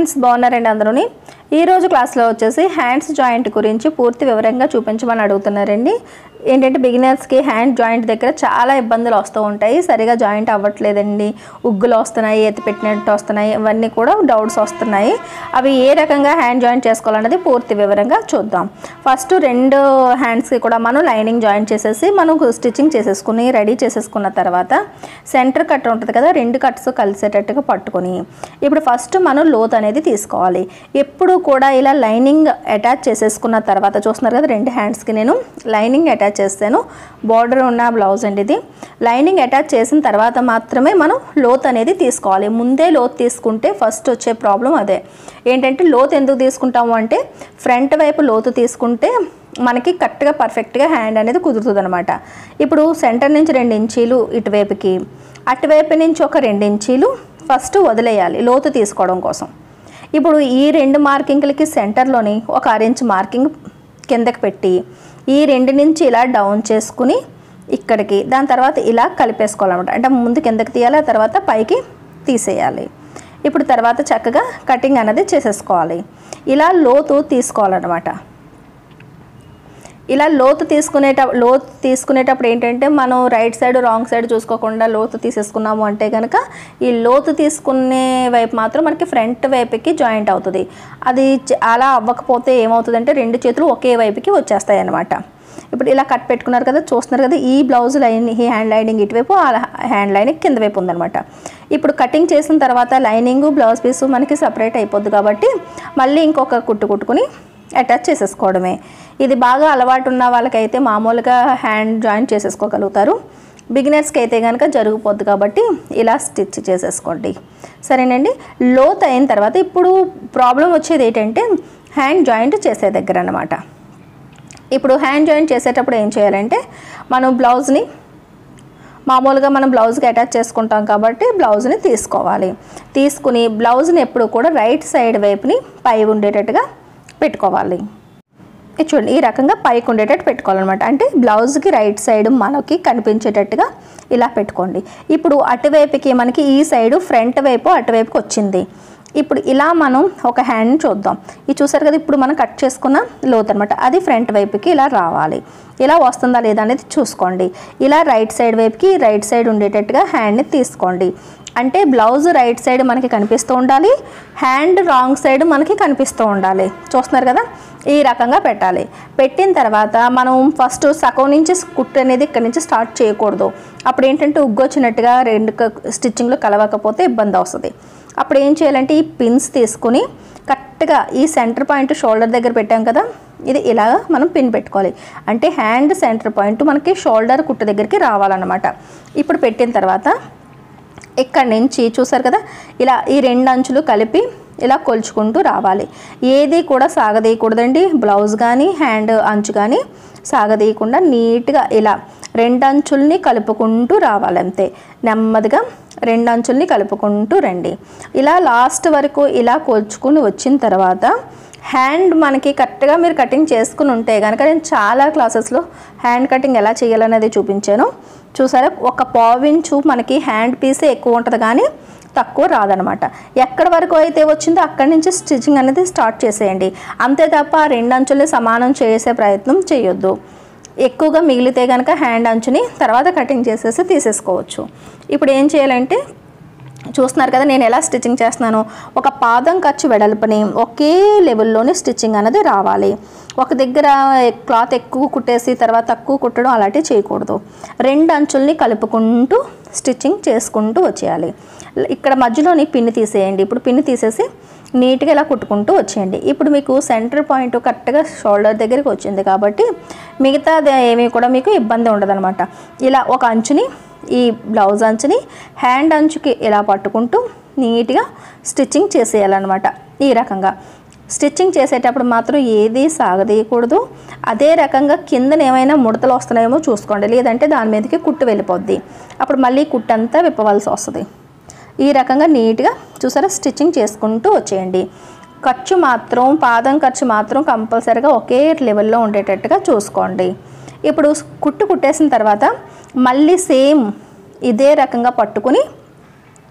friends బాగున్నారండి అందరూని ఈరోజు క్లాస్లో వచ్చేసి హ్యాండ్స్ జాయింట్ గురించి పూర్తి వివరంగా చూపించమని అడుగుతున్నారండి ఏంటంటే బిగినర్స్కి హ్యాండ్ జాయింట్ దగ్గర చాలా ఇబ్బందులు వస్తూ ఉంటాయి సరిగా జాయింట్ అవ్వట్లేదండి ఉగ్గులు వస్తున్నాయి ఎత్తి పెట్టినట్టు వస్తున్నాయి ఇవన్నీ కూడా డౌట్స్ వస్తున్నాయి అవి ఏ రకంగా హ్యాండ్ జాయింట్ చేసుకోవాలన్నది పూర్తి వివరంగా చూద్దాం ఫస్ట్ రెండు హ్యాండ్స్కి కూడా మనం లైనింగ్ జాయింట్ చేసేసి మనం స్టిచ్చింగ్ చేసేసుకుని రెడీ చేసేసుకున్న తర్వాత సెంటర్ కట్ ఉంటుంది కదా రెండు కట్స్ కలిసేటట్టుగా పట్టుకొని ఇప్పుడు ఫస్ట్ మనం లోత్ అనేది తీసుకోవాలి ఎప్పుడు కూడా ఇలా లైనింగ్ అటాచ్ చేసేసుకున్న తర్వాత చూస్తున్నారు కదా రెండు హ్యాండ్స్కి నేను లైనింగ్ అటాచ్ చేస్తాను బార్డర్ ఉన్న బ్లౌజ్ అండి ఇది లైనింగ్ అటాచ్ చేసిన తర్వాత మాత్రమే మనం లోత్ అనేది తీసుకోవాలి ముందే లోత్ తీసుకుంటే ఫస్ట్ వచ్చే ప్రాబ్లం అదే ఏంటంటే లోత్ ఎందుకు తీసుకుంటాము అంటే ఫ్రంట్ వైపు లోతు తీసుకుంటే మనకి కరెక్ట్గా పర్ఫెక్ట్గా హ్యాండ్ అనేది కుదురుతుంది అనమాట ఇప్పుడు సెంటర్ నుంచి రెండు ఇంచీలు ఇటువైపుకి అటువైపు నుంచి ఒక రెండు ఇంచీలు ఫస్ట్ వదిలేయాలి లోతు తీసుకోవడం కోసం ఇప్పుడు ఈ రెండు మార్కింగ్లకి సెంటర్లోని ఒక అరెంజ్ మార్కింగ్ కిందకి పెట్టి ఈ రెండు నుంచి ఇలా డౌన్ చేసుకుని ఇక్కడికి దాని తర్వాత ఇలా కలిపేసుకోవాలన్నమాట అంటే ముందు కిందకి తీయాలి ఆ తర్వాత పైకి తీసేయాలి ఇప్పుడు తర్వాత చక్కగా కటింగ్ అనేది చేసేసుకోవాలి ఇలా లోతు తీసుకోవాలన్నమాట ఇలా లోతు తీసుకునేట లోతు తీసుకునేటప్పుడు ఏంటంటే మనం రైట్ సైడ్ రాంగ్ సైడ్ చూసుకోకుండా లోతు తీసేసుకున్నాము అంటే కనుక ఈ లోతు తీసుకునే వైపు మాత్రం మనకి ఫ్రంట్ వైపుకి జాయింట్ అవుతుంది అది చ- అలా అవ్వకపోతే ఏమవుతుందంటే రెండు చేతులు ఒకే వైపుకి వచ్చేస్తాయి అన్నమాట ఇప్పుడు ఇలా కట్ పెట్టుకున్నారు కదా చూస్తున్నారు కదా ఈ బ్లౌజ్ లైన్ ఈ హ్యాండ్ లైనింగ్ ఇటువైపు ఆ హ్యాండ్ లైనింగ్ కింద వైపు ఉందన్నమాట ఇప్పుడు కటింగ్ చేసిన తర్వాత లైనింగ్ బ్లౌజ్ పీస్ మనకి సపరేట్ అయిపోద్ది కాబట్టి మళ్ళీ ఇంకొక కుట్టు కుట్టుకుని అటాచ్ చేసేసుకోవడమే ఇది బాగా అలవాటు ఉన్న వాళ్ళకైతే మామూలుగా హ్యాండ్ జాయింట్ చేసేసుకోగలుగుతారు బిగినర్స్కి అయితే కనుక జరిగిపోద్ది కాబట్టి ఇలా స్టిచ్ చేసేసుకోండి సరేనండి లోత్ అయిన తర్వాత ఇప్పుడు ప్రాబ్లం వచ్చేది ఏంటంటే హ్యాండ్ జాయింట్ చేసే దగ్గర అన్నమాట ఇప్పుడు హ్యాండ్ జాయింట్ చేసేటప్పుడు ఏం చేయాలంటే మనం బ్లౌజ్ని మామూలుగా మనం బ్లౌజ్కి అటాచ్ చేసుకుంటాం కాబట్టి బ్లౌజ్ని తీసుకోవాలి తీసుకుని బ్లౌజ్ని ఎప్పుడు కూడా రైట్ సైడ్ వైపుని పై ఉండేటట్టుగా పెట్టుకోవాలి ఇది చూడండి ఈ రకంగా పైకి ఉండేటట్టు పెట్టుకోవాలన్నమాట అంటే బ్లౌజ్కి రైట్ సైడ్ మనకి కనిపించేటట్టుగా ఇలా పెట్టుకోండి ఇప్పుడు అటువైపుకి మనకి ఈ సైడు ఫ్రంట్ వైపు అటువైపుకి వచ్చింది ఇప్పుడు ఇలా మనం ఒక హ్యాండ్ చూద్దాం ఇది చూసారు కదా ఇప్పుడు మనం కట్ చేసుకున్న లోత్ అనమాట అది ఫ్రంట్ వైపుకి ఇలా రావాలి ఇలా వస్తుందా లేదా అనేది చూసుకోండి ఇలా రైట్ సైడ్ వైపుకి రైట్ సైడ్ ఉండేటట్టుగా హ్యాండ్ని తీసుకోండి అంటే బ్లౌజ్ రైట్ సైడ్ మనకి కనిపిస్తూ ఉండాలి హ్యాండ్ రాంగ్ సైడ్ మనకి కనిపిస్తూ ఉండాలి చూస్తున్నారు కదా ఈ రకంగా పెట్టాలి పెట్టిన తర్వాత మనం ఫస్ట్ సగం నుంచి కుట్టు అనేది ఇక్కడ నుంచి స్టార్ట్ చేయకూడదు అప్పుడు ఏంటంటే ఉగ్గొచ్చినట్టుగా రెండు స్టిచ్చింగ్లు కలవకపోతే ఇబ్బంది వస్తుంది అప్పుడు ఏం చేయాలంటే ఈ పిన్స్ తీసుకుని కరెక్ట్గా ఈ సెంటర్ పాయింట్ షోల్డర్ దగ్గర పెట్టాం కదా ఇది ఇలాగా మనం పిన్ పెట్టుకోవాలి అంటే హ్యాండ్ సెంటర్ పాయింట్ మనకి షోల్డర్ కుట్టు దగ్గరికి రావాలన్నమాట ఇప్పుడు పెట్టిన తర్వాత ఇక్కడ నుంచి చూసారు కదా ఇలా ఈ రెండు అంచులు కలిపి ఇలా కొలుచుకుంటూ రావాలి ఏది కూడా సాగదీయకూడదండి బ్లౌజ్ కానీ హ్యాండ్ అంచు కానీ సాగదీయకుండా నీట్గా ఇలా రెండు అంచుల్ని కలుపుకుంటూ రావాలి అంతే నెమ్మదిగా రెండు అంచుల్ని కలుపుకుంటూ రండి ఇలా లాస్ట్ వరకు ఇలా కొలుచుకుని వచ్చిన తర్వాత హ్యాండ్ మనకి కరెక్ట్గా మీరు కటింగ్ చేసుకుని ఉంటే కనుక నేను చాలా క్లాసెస్లో హ్యాండ్ కటింగ్ ఎలా చేయాలనేది చూపించాను చూసారా ఒక పావించు మనకి హ్యాండ్ పీసే ఎక్కువ ఉంటుంది కానీ తక్కువ రాదనమాట ఎక్కడి వరకు అయితే వచ్చిందో అక్కడి నుంచి స్టిచ్చింగ్ అనేది స్టార్ట్ చేసేయండి అంతే తప్ప ఆ రెండు అంచుల్ని సమానం చేసే ప్రయత్నం చేయొద్దు ఎక్కువగా మిగిలితే కనుక హ్యాండ్ అంచుని తర్వాత కటింగ్ చేసేసి తీసేసుకోవచ్చు ఇప్పుడు ఏం చేయాలంటే చూస్తున్నారు కదా నేను ఎలా స్టిచ్చింగ్ చేస్తున్నాను ఒక పాదం ఖర్చు వెడల్పుని ఒకే లెవెల్లోనే స్టిచ్చింగ్ అనేది రావాలి ఒక దగ్గర క్లాత్ ఎక్కువ కుట్టేసి తర్వాత తక్కువ కుట్టడం అలాంటివి చేయకూడదు రెండు అంచుల్ని కలుపుకుంటూ స్టిచ్చింగ్ చేసుకుంటూ వచ్చేయాలి ఇక్కడ మధ్యలోని పిన్ని తీసేయండి ఇప్పుడు పిన్ని తీసేసి నీట్గా ఇలా కుట్టుకుంటూ వచ్చేయండి ఇప్పుడు మీకు సెంటర్ పాయింట్ కరెక్ట్గా షోల్డర్ దగ్గరికి వచ్చింది కాబట్టి మిగతా ఏమీ కూడా మీకు ఇబ్బంది ఉండదన్నమాట ఇలా ఒక అంచుని ఈ బ్లౌజ్ అంచుని హ్యాండ్ అంచుకి ఇలా పట్టుకుంటూ నీట్గా స్టిచ్చింగ్ చేసేయాలన్నమాట ఈ రకంగా స్టిచ్చింగ్ చేసేటప్పుడు మాత్రం ఏది సాగదీయకూడదు అదే రకంగా కిందన ఏమైనా ముడతలు వస్తున్నాయేమో చూసుకోండి లేదంటే దాని మీదకి కుట్టు వెళ్ళిపోద్ది అప్పుడు మళ్ళీ కుట్టు అంతా విప్పవలసి వస్తుంది ఈ రకంగా నీట్గా చూసారా స్టిచ్చింగ్ చేసుకుంటూ వచ్చేయండి ఖర్చు మాత్రం పాదం ఖర్చు మాత్రం కంపల్సరీగా ఒకే లెవెల్లో ఉండేటట్టుగా చూసుకోండి ఇప్పుడు కుట్టు కుట్టేసిన తర్వాత మళ్ళీ సేమ్ ఇదే రకంగా పట్టుకుని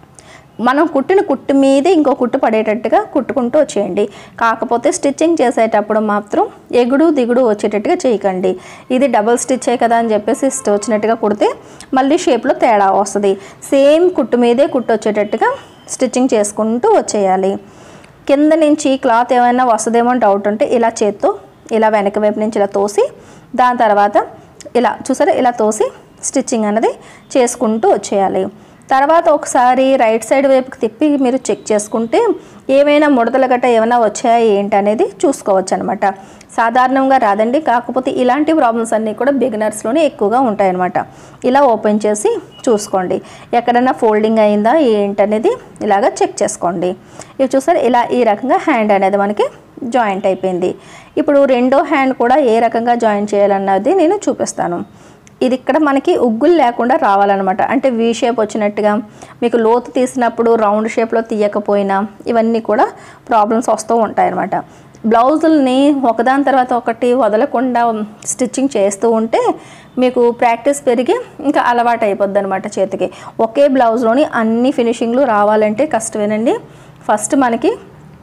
మనం కుట్టిన కుట్టు మీదే ఇంకో కుట్టు పడేటట్టుగా కుట్టుకుంటూ వచ్చేయండి కాకపోతే స్టిచ్చింగ్ చేసేటప్పుడు మాత్రం ఎగుడు దిగుడు వచ్చేటట్టుగా చేయకండి ఇది డబుల్ స్టిచ్చే కదా అని చెప్పేసి ఇష్ట వచ్చినట్టుగా కుడితే మళ్ళీ షేప్లో తేడా వస్తుంది సేమ్ కుట్టు మీదే కుట్టు వచ్చేటట్టుగా స్టిచ్చింగ్ చేసుకుంటూ వచ్చేయాలి కింద నుంచి క్లాత్ ఏమైనా వస్తుందేమో అని డౌట్ ఉంటే ఇలా చేత్తో ఇలా వెనక వైపు నుంచి ఇలా తోసి దాని తర్వాత ఇలా చూసారా ఇలా తోసి స్టిచ్చింగ్ అనేది చేసుకుంటూ వచ్చేయాలి తర్వాత ఒకసారి రైట్ సైడ్ వైపుకి తిప్పి మీరు చెక్ చేసుకుంటే ఏమైనా ముడతలు గట్ట ఏమైనా వచ్చాయా ఏంటి అనేది చూసుకోవచ్చు అనమాట సాధారణంగా రాదండి కాకపోతే ఇలాంటి ప్రాబ్లమ్స్ అన్నీ కూడా బిగినర్స్లోనే ఎక్కువగా ఉంటాయన్నమాట ఇలా ఓపెన్ చేసి చూసుకోండి ఎక్కడైనా ఫోల్డింగ్ అయిందా ఏంటనేది ఇలాగ చెక్ చేసుకోండి ఇవి చూసారు ఇలా ఈ రకంగా హ్యాండ్ అనేది మనకి జాయింట్ అయిపోయింది ఇప్పుడు రెండో హ్యాండ్ కూడా ఏ రకంగా జాయిన్ చేయాలన్నది నేను చూపిస్తాను ఇది ఇక్కడ మనకి ఉగ్గులు లేకుండా రావాలన్నమాట అంటే వీ షేప్ వచ్చినట్టుగా మీకు లోతు తీసినప్పుడు రౌండ్ షేప్లో తీయకపోయినా ఇవన్నీ కూడా ప్రాబ్లమ్స్ వస్తూ ఉంటాయన్నమాట బ్లౌజుల్ని ఒకదాని తర్వాత ఒకటి వదలకుండా స్టిచ్చింగ్ చేస్తూ ఉంటే మీకు ప్రాక్టీస్ పెరిగి ఇంకా అలవాటు అయిపోద్ది అనమాట చేతికి ఒకే బ్లౌజ్లోని అన్ని ఫినిషింగ్లు రావాలంటే కష్టమేనండి ఫస్ట్ మనకి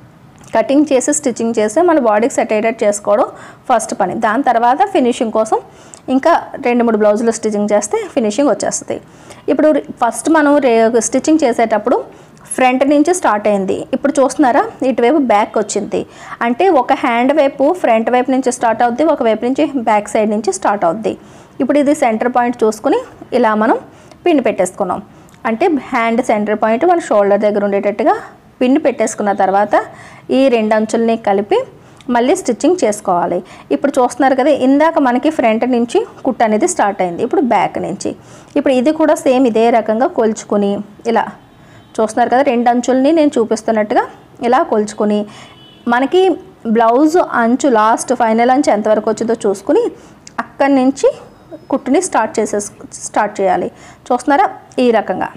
కటింగ్ చేసి స్టిచ్చింగ్ చేసి మన బాడీకి సెట్ అయ్యేటట్టు చేసుకోవడం ఫస్ట్ పని దాని తర్వాత ఫినిషింగ్ కోసం ఇంకా రెండు మూడు బ్లౌజులు స్టిచ్చింగ్ చేస్తే ఫినిషింగ్ వచ్చేస్తుంది ఇప్పుడు ఫస్ట్ మనం రే స్టిచ్చింగ్ చేసేటప్పుడు ఫ్రంట్ నుంచి స్టార్ట్ అయింది ఇప్పుడు చూస్తున్నారా ఇటువైపు బ్యాక్ వచ్చింది అంటే ఒక హ్యాండ్ వైపు ఫ్రంట్ వైపు నుంచి స్టార్ట్ అవుద్ది ఒక వైపు నుంచి బ్యాక్ సైడ్ నుంచి స్టార్ట్ అవుద్ది ఇప్పుడు ఇది సెంటర్ పాయింట్ చూసుకుని ఇలా మనం పిన్ పెట్టేసుకున్నాం అంటే హ్యాండ్ సెంటర్ పాయింట్ మన షోల్డర్ దగ్గర ఉండేటట్టుగా పిన్ పెట్టేసుకున్న తర్వాత ఈ రెండు అంచుల్ని కలిపి మళ్ళీ స్టిచ్చింగ్ చేసుకోవాలి ఇప్పుడు చూస్తున్నారు కదా ఇందాక మనకి ఫ్రంట్ నుంచి కుట్ అనేది స్టార్ట్ అయింది ఇప్పుడు బ్యాక్ నుంచి ఇప్పుడు ఇది కూడా సేమ్ ఇదే రకంగా కొలుచుకుని ఇలా చూస్తున్నారు కదా రెండు అంచుల్ని నేను చూపిస్తున్నట్టుగా ఇలా కొలుచుకుని మనకి బ్లౌజ్ అంచు లాస్ట్ ఫైనల్ అంచు ఎంతవరకు వచ్చిందో చూసుకుని అక్కడి నుంచి కుట్టుని స్టార్ట్ చేసేసు స్టార్ట్ చేయాలి చూస్తున్నారా ఈ రకంగా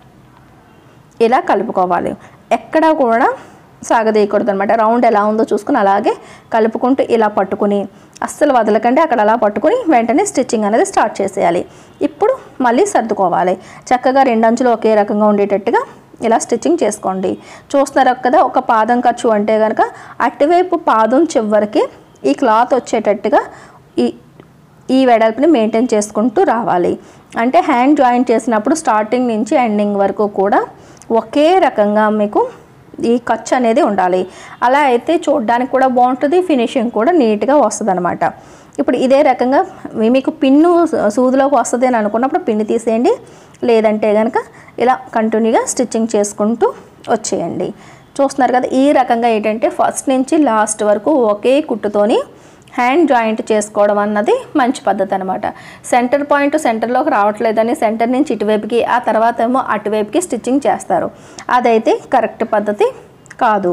ఇలా కలుపుకోవాలి ఎక్కడా కూడా సాగదీయకూడదు అనమాట రౌండ్ ఎలా ఉందో చూసుకుని అలాగే కలుపుకుంటూ ఇలా పట్టుకుని అస్సలు వదలకండి అక్కడ అలా పట్టుకుని వెంటనే స్టిచ్చింగ్ అనేది స్టార్ట్ చేసేయాలి ఇప్పుడు మళ్ళీ సర్దుకోవాలి చక్కగా రెండు అంచులు ఒకే రకంగా ఉండేటట్టుగా ఇలా స్టిచ్చింగ్ చేసుకోండి చూస్తున్నారు కదా ఒక పాదం ఖర్చు అంటే కనుక అటువైపు పాదం చివరికి ఈ క్లాత్ వచ్చేటట్టుగా ఈ ఈ వెడల్పుని మెయింటైన్ చేసుకుంటూ రావాలి అంటే హ్యాండ్ జాయింట్ చేసినప్పుడు స్టార్టింగ్ నుంచి ఎండింగ్ వరకు కూడా ఒకే రకంగా మీకు ఈ ఖర్చు అనేది ఉండాలి అలా అయితే చూడడానికి కూడా బాగుంటుంది ఫినిషింగ్ కూడా నీట్గా వస్తుంది అనమాట ఇప్పుడు ఇదే రకంగా మీ- మీకు పిన్ను సూదిలోకి వస్తుంది అని అనుకున్నప్పుడు పిన్ను తీసేయండి లేదంటే కనుక ఇలా కంటిన్యూగా స్టిచ్చింగ్ చేసుకుంటూ వచ్చేయండి చూస్తున్నారు కదా ఈ రకంగా ఏంటంటే ఫస్ట్ నుంచి లాస్ట్ వరకు ఒకే కుట్టుతోని హ్యాండ్ జాయింట్ చేసుకోవడం అన్నది మంచి పద్ధతి అనమాట సెంటర్ పాయింట్ సెంటర్లోకి రావట్లేదని సెంటర్ నుంచి ఇటువైపుకి ఆ తర్వాత ఏమో అటువైపుకి స్టిచ్చింగ్ చేస్తారు అదైతే కరెక్ట్ పద్ధతి కాదు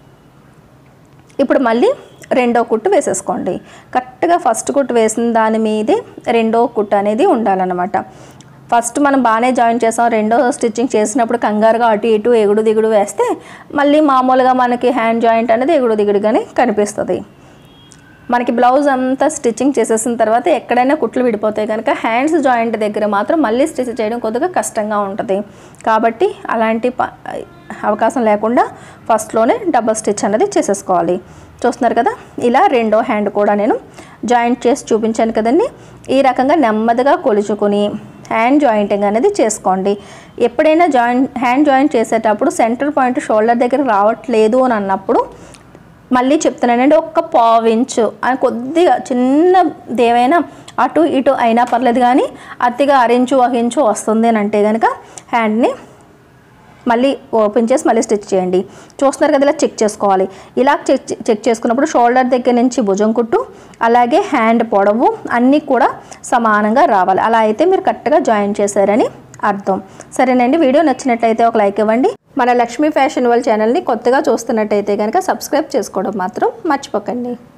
ఇప్పుడు మళ్ళీ రెండో కుట్టు వేసేసుకోండి కరెక్ట్గా ఫస్ట్ కుట్టు వేసిన దాని మీదే రెండో కుట్టు అనేది ఉండాలన్నమాట ఫస్ట్ మనం బాగానే జాయిన్ చేసాం రెండో స్టిచ్చింగ్ చేసినప్పుడు కంగారుగా అటు ఇటు ఎగుడు దిగుడు వేస్తే మళ్ళీ మామూలుగా మనకి హ్యాండ్ జాయింట్ అనేది ఎగుడు దిగుడుగానే కనిపిస్తుంది మనకి బ్లౌజ్ అంతా స్టిచ్చింగ్ చేసేసిన తర్వాత ఎక్కడైనా కుట్లు విడిపోతాయి కనుక హ్యాండ్స్ జాయింట్ దగ్గర మాత్రం మళ్ళీ స్టిచ్ చేయడం కొద్దిగా కష్టంగా ఉంటుంది కాబట్టి అలాంటి ప- అవకాశం లేకుండా ఫస్ట్లోనే డబల్ స్టిచ్ అనేది చేసేసుకోవాలి చూస్తున్నారు కదా ఇలా రెండో హ్యాండ్ కూడా నేను జాయింట్ చేసి చూపించాను కదండి ఈ రకంగా నెమ్మదిగా కొలుచుకుని హ్యాండ్ జాయింటింగ్ అనేది చేసుకోండి ఎప్పుడైనా జాయింట్ హ్యాండ్ జాయింట్ చేసేటప్పుడు సెంటర్ పాయింట్ షోల్డర్ దగ్గర రావట్లేదు అని అన్నప్పుడు మళ్ళీ చెప్తున్నానండి ఒక్క పావు ఇంచు అని కొద్దిగా చిన్నది ఏమైనా అటు ఇటు అయినా పర్లేదు కానీ అతిగా అరించు ఒక ఇంచు వస్తుంది అని అంటే కనుక హ్యాండ్ని మళ్ళీ ఓపెన్ చేసి మళ్ళీ స్టిచ్ చేయండి చూస్తున్నారు కదా ఇలా చెక్ చేసుకోవాలి ఇలా చెక్ చెక్ చేసుకున్నప్పుడు షోల్డర్ దగ్గర నుంచి భుజం కుట్టు అలాగే హ్యాండ్ పొడవు అన్నీ కూడా సమానంగా రావాలి అలా అయితే మీరు కరెక్ట్గా జాయిన్ చేశారని అర్థం సరేనండి వీడియో నచ్చినట్లయితే ఒక లైక్ ఇవ్వండి మన లక్ష్మీ ఫ్యాషన్ వాళ్ళ ఛానల్ని కొత్తగా చూస్తున్నట్టయితే కనుక సబ్స్క్రైబ్ చేసుకోవడం మాత్రం మర్చిపోకండి